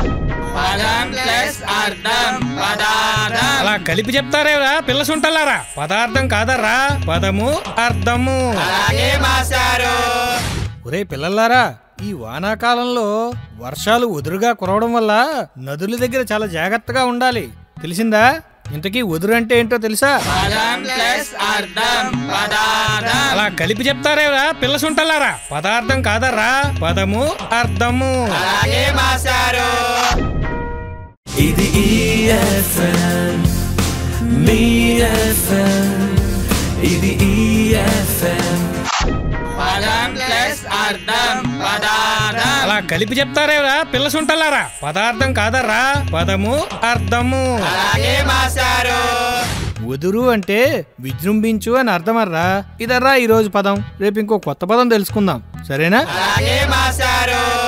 పదం ప్లస్ అర్థం పదార్థం అలా కలిపి చెప్తారేరా పిల్ల సుంటలారా పదార్థం కాదర్రా పదము అర్థము అలాగే మాస్టారు ఒరే పిల్లలారా ఈ వానాకాలంలో వర్షాలు ఉదురుగా కురవడం వల్ల నదుల దగ్గర చాలా జాగ్రత్తగా ఉండాలి తెలిసిందా ఇంతకీ ఉదురు అంటే ఏంటో తెలుసా పదం ప్లస్ అర్థం పదార్థం అలా కలిపి చెప్తారేరా పిల్ల సుంటలారా పదార్థం కాదర్రా పదము అర్థము అలాగే మాస్టారు ఇది EFM మీ FM ఇది EFM పదం ప్లస్ అర్థం పదార్థం అలా కలిపి చెప్తారేరా పిల్ల సుంటలారా పదార్థం కాదర్రా పదము అర్థము అలాగే మాస్టారు ఉదురు అంటే విజృంభించు అని అర్థమర్రా ఇదర్రా ఈ రోజు పదం రేపు ఇంకో కొత్త పదం తెలుసుకుందాం సరేనా అలాగే మాస్టారు